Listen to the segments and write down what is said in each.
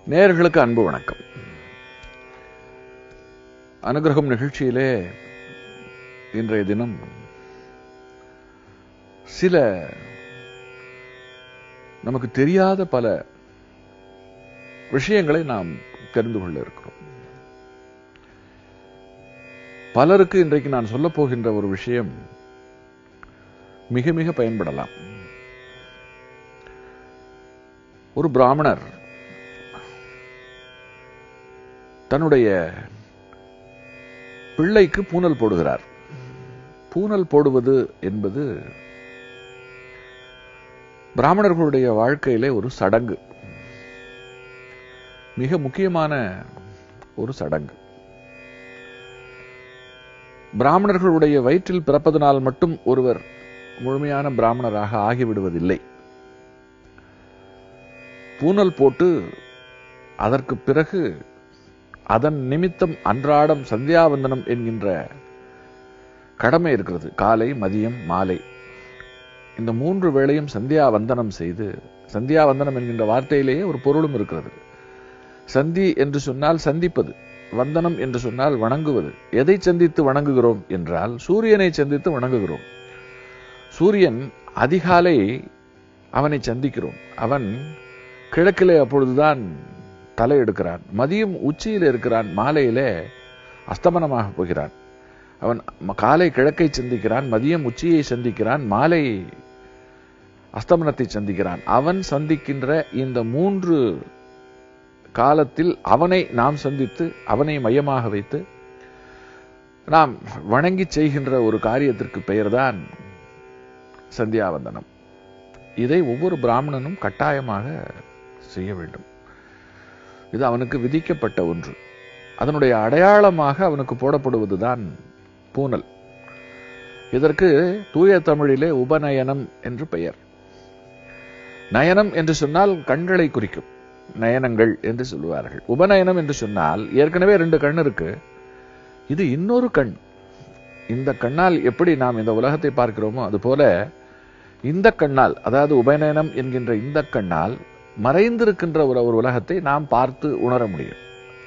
நேயர்களுக்கு அன்பு வணக்கம் அனுகிரகம் நிகழ்ச்சியிலே இன்றைய தினம் சில நமக்கு தெரியாத பல விஷயங்களை நாம் தெரிந்து கொள்ள இருக்கிறோம் பலருக்கு இன்றைக்கு நான் சொல்லப் போகின்ற ஒரு விஷயம் மிக மிக பயன்படலாம் ஒரு பிராமணர் தன்னுடைய பிள்ளைக்கு பூனல் போடுகிறார் பூனல் போடுவது என்பது பிராமணர்களுடைய வாழ்க்கையிலே ஒரு சடங்கு மிக முக்கியமான ஒரு சடங்கு பிராமணர்களுடைய வயிற்றில் பிறப்பதனால் மட்டும் ஒருவர் முழுமையான பிராமணராக ஆகிவிடுவதில்லை பூனல் போட்டு அதற்கு பிறகு அதன் நிமித்தம் அன்றாடம் சந்தியாவந்தனம் என்கின்ற கடமை இருக்கிறது காலை மதியம் மாலை இந்த மூன்று வேளையும் சந்தியாவந்தனம் செய்து சந்தியாவந்தனம் என்கின்ற வார்த்தையிலேயே ஒரு பொருளும் இருக்கிறது சந்தி என்று சொன்னால் சந்திப்பது வந்தனம் என்று சொன்னால் வணங்குவது எதை சந்தித்து வணங்குகிறோம் என்றால் சூரியனை சந்தித்து வணங்குகிறோம் சூரியன் அதிகாலை அவனை சந்திக்கிறோம் அவன் கிழக்கிலே அப்பொழுதுதான் தலை எடுக்கிறான் மதியம் உச்சியில் இருக்கிறான் மாலையிலே அஸ்தமனமாக போகிறான் அவன் காலை கிழக்கை சந்திக்கிறான் மதியம் உச்சியை சந்திக்கிறான் மாலை அஸ்தமனத்தை சந்திக்கிறான் அவன் சந்திக்கின்ற இந்த மூன்று காலத்தில் அவனை நாம் சந்தித்து அவனை மையமாக வைத்து நாம் வணங்கி செய்கின்ற ஒரு காரியத்திற்கு பெயர்தான் சந்தியாவந்தனம் இதை ஒவ்வொரு பிராமணனும் கட்டாயமாக செய்ய வேண்டும் இது அவனுக்கு விதிக்கப்பட்ட ஒன்று அதனுடைய அடையாளமாக அவனுக்கு போடப்படுவதுதான் பூனல் இதற்கு தூய தமிழிலே உபநயனம் என்று பெயர் நயனம் என்று சொன்னால் கண்களை குறிக்கும் நயனங்கள் என்று சொல்லுவார்கள் உபநயனம் என்று சொன்னால் ஏற்கனவே ரெண்டு கண் இருக்கு இது இன்னொரு கண் இந்த கண்ணால் எப்படி நாம் இந்த உலகத்தை பார்க்கிறோமோ அதுபோல இந்த கண்ணால் அதாவது உபநயனம் என்கின்ற இந்த கண்ணால் மறைந்திருக்கின்ற ஒரு ஒரு உலகத்தை நாம் பார்த்து உணர முடியும்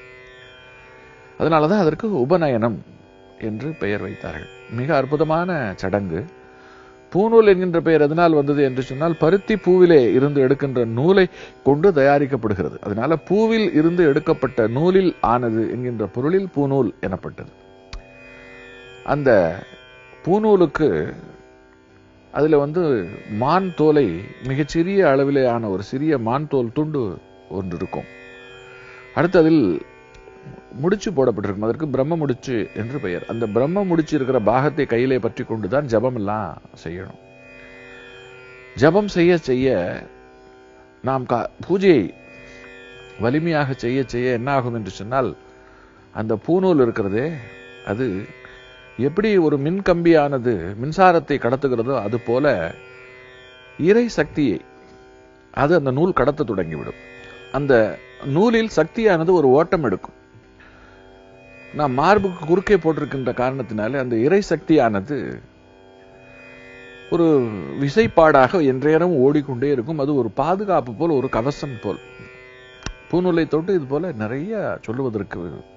அதனாலதான் அதற்கு உபநயனம் என்று பெயர் வைத்தார்கள் மிக அற்புதமான சடங்கு பூநூல் என்கின்ற பெயர் எதனால் வந்தது என்று சொன்னால் பருத்தி பூவிலே இருந்து எடுக்கின்ற நூலை கொண்டு தயாரிக்கப்படுகிறது அதனால பூவில் இருந்து எடுக்கப்பட்ட நூலில் ஆனது என்கின்ற பொருளில் பூநூல் எனப்பட்டது அந்த பூநூலுக்கு அதுல வந்து மான் தோலை மிகச்சிறிய அளவிலே ஆன ஒரு சிறிய மான் தோல் துண்டு ஒன்று இருக்கும் அடுத்து அதில் முடிச்சு போடப்பட்டிருக்கும் அதற்கு பிரம்ம முடிச்சு என்று பெயர் அந்த பிரம்ம முடிச்சு இருக்கிற பாகத்தை கையிலே பற்றி கொண்டுதான் ஜபம் எல்லாம் செய்யணும் ஜபம் செய்ய செய்ய நாம் பூஜையை வலிமையாக செய்ய செய்ய என்ன ஆகும் என்று சொன்னால் அந்த பூநூல் இருக்கிறதே அது எப்படி ஒரு மின் கம்பியானது மின்சாரத்தை கடத்துகிறதோ அது போல இறை சக்தியை அது அந்த நூல் கடத்த தொடங்கிவிடும் அந்த நூலில் சக்தியானது ஒரு ஓட்டம் எடுக்கும் நாம் மார்புக்கு குறுக்கே போட்டிருக்கின்ற காரணத்தினாலே அந்த இறை சக்தியானது ஒரு விசைப்பாடாக என்றேனும் ஓடிக்கொண்டே இருக்கும் அது ஒரு பாதுகாப்பு போல் ஒரு கவசம் போல் பூநூலை தொட்டு இது போல நிறைய சொல்லுவதற்கு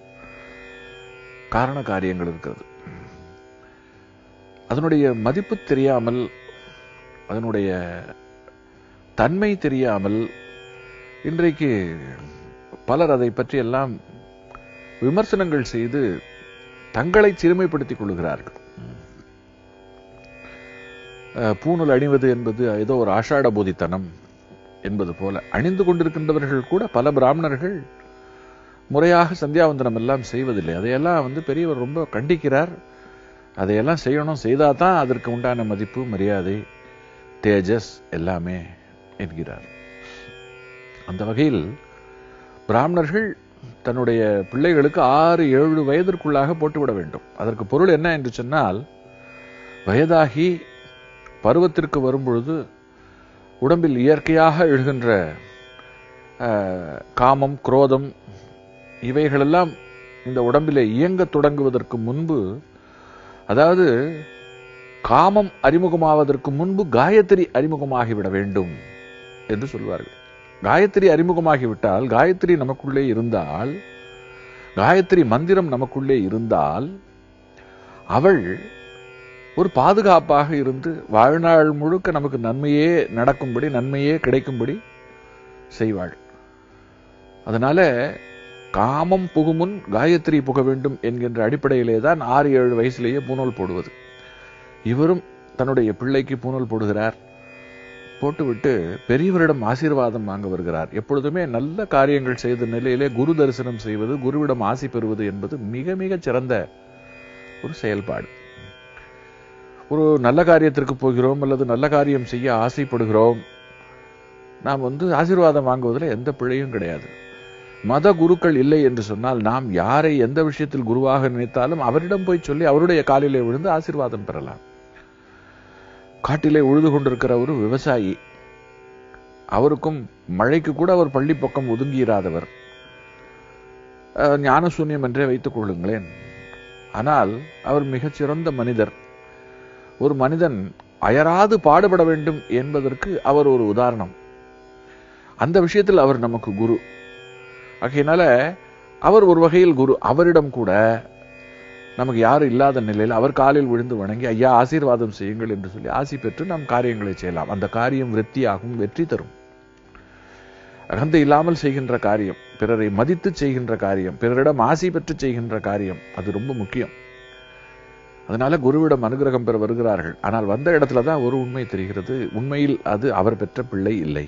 காரண காரியங்கள் இருக்கிறது அதனுடைய மதிப்பு தெரியாமல் அதனுடைய தன்மை தெரியாமல் இன்றைக்கு பலர் அதை பற்றி எல்லாம் விமர்சனங்கள் செய்து தங்களை சிறுமைப்படுத்திக் கொள்கிறார்கள் பூணூல் அணிவது என்பது ஏதோ ஒரு ஆஷாட போதித்தனம் என்பது போல அணிந்து கொண்டிருக்கின்றவர்கள் கூட பல பிராமணர்கள் முறையாக சந்தியாவந்தனம் எல்லாம் செய்வதில்லை அதையெல்லாம் வந்து பெரியவர் ரொம்ப கண்டிக்கிறார் அதையெல்லாம் செய்யணும் செய்தால் தான் அதற்கு உண்டான மதிப்பு மரியாதை தேஜஸ் எல்லாமே என்கிறார் அந்த வகையில் பிராமணர்கள் தன்னுடைய பிள்ளைகளுக்கு ஆறு ஏழு வயதிற்குள்ளாக போட்டுவிட வேண்டும் அதற்கு பொருள் என்ன என்று சொன்னால் வயதாகி பருவத்திற்கு வரும்பொழுது உடம்பில் இயற்கையாக எழுகின்ற காமம் குரோதம் இவைகளெல்லாம் இந்த உடம்பிலே இயங்க தொடங்குவதற்கு முன்பு அதாவது காமம் அறிமுகமாவதற்கு முன்பு காயத்ரி அறிமுகமாகிவிட வேண்டும் என்று சொல்வார்கள் காயத்ரி அறிமுகமாகிவிட்டால் காயத்ரி நமக்குள்ளே இருந்தால் காயத்ரி மந்திரம் நமக்குள்ளே இருந்தால் அவள் ஒரு பாதுகாப்பாக இருந்து வாழ்நாள் முழுக்க நமக்கு நன்மையே நடக்கும்படி நன்மையே கிடைக்கும்படி செய்வாள் அதனால காமம் புகுமுன் காயத்ரி புக வேண்டும் என்கின்ற அடிப்படையிலே தான் ஆறு ஏழு வயசுலேயே பூணூல் போடுவது இவரும் தன்னுடைய பிள்ளைக்கு பூணூல் போடுகிறார் போட்டுவிட்டு பெரியவரிடம் ஆசீர்வாதம் வாங்க வருகிறார் எப்பொழுதுமே நல்ல காரியங்கள் செய்த நிலையிலே குரு தரிசனம் செய்வது குருவிடம் ஆசி பெறுவது என்பது மிக மிக சிறந்த ஒரு செயல்பாடு ஒரு நல்ல காரியத்திற்கு போகிறோம் அல்லது நல்ல காரியம் செய்ய ஆசைப்படுகிறோம் நாம் வந்து ஆசீர்வாதம் வாங்குவதில் எந்த பிழையும் கிடையாது மத குருக்கள் இல்லை என்று சொன்னால் நாம் யாரை எந்த விஷயத்தில் குருவாக நினைத்தாலும் அவரிடம் போய் சொல்லி அவருடைய காலிலே விழுந்து ஆசீர்வாதம் பெறலாம் காட்டிலே உழுது கொண்டிருக்கிற ஒரு விவசாயி அவருக்கும் மழைக்கு கூட அவர் பள்ளி பக்கம் ஒதுங்கியிராதவர் அஹ், ஞானசூன்யம் என்றே வைத்துக் கொள்ளுங்களேன் ஆனால் அவர் மிகச்சிறந்த மனிதர் ஒரு மனிதன் அயராது பாடுபட வேண்டும் என்பதற்கு அவர் ஒரு உதாரணம் அந்த விஷயத்தில் அவர் நமக்கு குரு ஆகையினால அவர் ஒரு வகையில் குரு அவரிடம் கூட நமக்கு யாரும் இல்லாத நிலையில் அவர் காலில் விழுந்து வணங்கி ஐயா ஆசீர்வாதம் செய்யுங்கள் என்று சொல்லி ஆசி பெற்று நாம் காரியங்களை செய்யலாம் அந்த காரியம் விருத்தியாகும் வெற்றி தரும் அகந்தை இல்லாமல் செய்கின்ற காரியம் பிறரை மதித்து செய்கின்ற காரியம் பிறரிடம் ஆசி பெற்று செய்கின்ற காரியம் அது ரொம்ப முக்கியம் அதனால குருவிடம் அனுகிரகம் பெற வருகிறார்கள் ஆனால் வந்த இடத்துல தான் ஒரு உண்மை தெரிகிறது உண்மையில் அது அவர் பெற்ற பிள்ளை இல்லை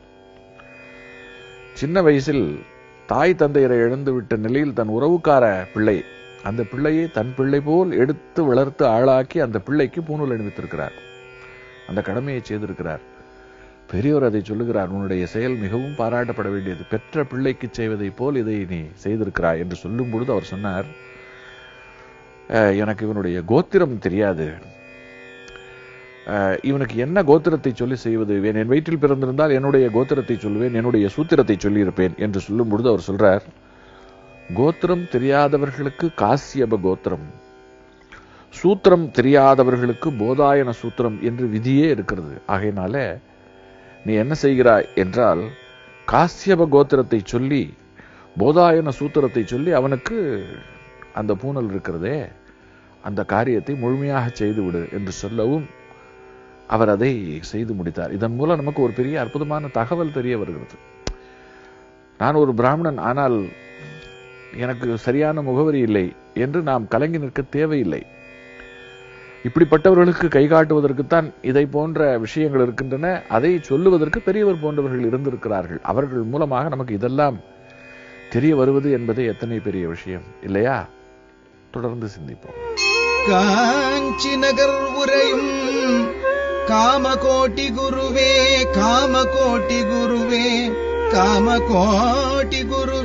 சின்ன வயசில் தாய் தந்தையரை இழந்து விட்ட நிலையில் தன் உறவுக்கார பிள்ளை அந்த பிள்ளையை தன் பிள்ளை போல் எடுத்து வளர்த்து ஆளாக்கி அந்த பிள்ளைக்கு பூணூல் அணிவித்திருக்கிறார் அந்த கடமையை செய்திருக்கிறார் பெரியோர் அதை சொல்லுகிறார் உன்னுடைய செயல் மிகவும் பாராட்டப்பட வேண்டியது பெற்ற பிள்ளைக்கு செய்வதைப் போல் இதை நீ செய்திருக்கிறாய் என்று சொல்லும் பொழுது அவர் சொன்னார் "அஹ், எனக்கு இவனுடைய கோத்திரம் தெரியாது அஹ், இவனுக்கு என்ன கோத்திரத்தை சொல்லி செய்வது இவன் என் வயிற்றில் பிறந்திருந்தால் என்னுடைய கோத்திரத்தை சொல்லுவேன் என்னுடைய சூத்திரத்தை சொல்லியிருப்பேன் என்று சொல்லும் பொழுது அவர் சொல்றார் கோத்திரம் தெரியாதவர்களுக்கு காசியப கோத்திரம் சூத்திரம் தெரியாதவர்களுக்கு போதாயன சூத்திரம் என்று விதியே இருக்கிறது ஆகையினால நீ என்ன செய்கிறாய் என்றால் காசியப கோத்திரத்தை சொல்லி போதாயன சூத்திரத்தை சொல்லி அவனுக்கு அந்த பூனல் இருக்கிறதே அந்த காரியத்தை முழுமையாக செய்து விடு என்று சொல்லவும் அவர் அதை செய்து முடித்தார் இதன் மூலம் நமக்கு ஒரு பெரிய அற்புதமான தகவல் தெரிய வருகிறது நான் ஒரு பிராமணன் ஆனால் எனக்கு சரியான முகவரி இல்லை என்று நாம் கலங்கி நிற்க தேவையில்லை இப்படிப்பட்டவர்களுக்கு கை காட்டுவதற்குத்தான் இதை போன்ற விஷயங்கள் இருக்கின்றன அதை சொல்லுவதற்கு பெரியவர் போன்றவர்கள் இருந்திருக்கிறார்கள் அவர்கள் மூலமாக நமக்கு இதெல்லாம் தெரிய வருவது என்பதே எத்தனை பெரிய விஷயம் இல்லையா தொடர்ந்து சிந்திப்போம் காஞ்சி நகர் உரையும் காமகோட்டி குருவே காமகோட்டி குருவே காமகோட்டி குரு